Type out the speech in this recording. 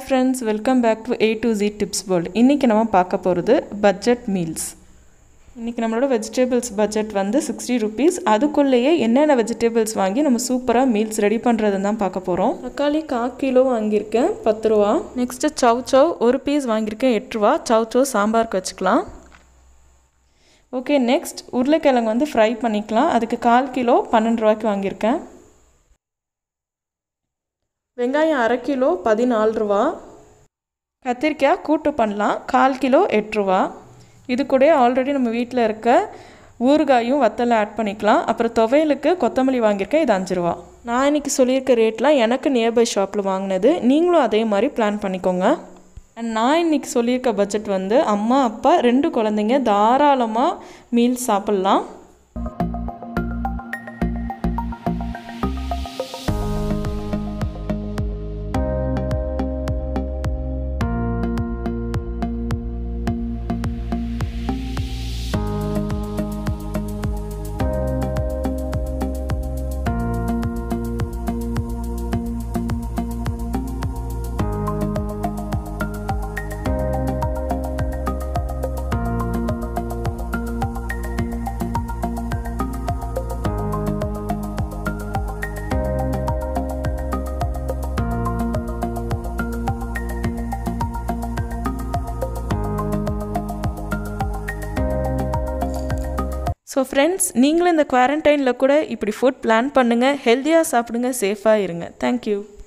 friends welcome back to A to Z tips world இன்றைக்கி நம்ம பார்க்க போகிறது பட்ஜெட் மீல்ஸ் இன்றைக்கி நம்மளோட வெஜிடபிள்ஸ் பட்ஜெட் வந்து சிக்ஸ்டி ருபீஸ் அதுக்குள்ளேயே என்னென்ன வெஜிடபிள்ஸ் வாங்கி நம்ம சூப்பராக மீல்ஸ் ரெடி பண்ணுறதுன்னு தான் பார்க்க போகிறோம் தக்காளி கால் கிலோ வாங்கியிருக்கேன் பத்து ரூபா நெக்ஸ்ட்டு சவ் சவ் ஒரு பீஸ் வாங்கியிருக்கேன் எட்டு ரூபா சவ் சவ் சாம்பாருக்கு வச்சுக்கலாம் ஓகே நெக்ஸ்ட் உருளைக்கிழங்கு வந்து ஃப்ரை பண்ணிக்கலாம் அதுக்கு கால் கிலோ பன்னெண்டு ரூபாய்க்கு வாங்கியிருக்கேன் வெங்காயம் அரை கிலோ பதினாலு ரூபா கத்திரிக்காய் கூட்டு பண்ணலாம் கால் கிலோ எட்டு ரூபா இது கூட ஆல்ரெடி நம்ம வீட்டில் இருக்க ஊறுகாயும் வத்தலை ஆட் பண்ணிக்கலாம் அப்புறம் துவையலுக்கு கொத்தமல்லி வாங்கியிருக்கேன் இது அஞ்சு ரூபா நான் இன்றைக்கி சொல்லியிருக்க ரேட்லாம் எனக்கு நியர்பை ஷாப்பில் வாங்கினது நீங்களும் அதே மாதிரி பிளான் பண்ணிக்கோங்க அண்ட் நான் இன்றைக்கி சொல்லியிருக்க பட்ஜெட் வந்து அம்மா அப்பா ரெண்டு குழந்தைங்க தாராளமாக மீல்ஸ் சாப்பிட்லாம் ஸோ ஃப்ரெண்ட்ஸ் நீங்களும் இந்த குவாரண்டைனில் கூட இப்படி ஃபுட் பிளான் பண்ணுங்கள் ஹெல்த்தியாக சாப்பிடுங்க சேஃபாக இருங்க தேங்க்யூ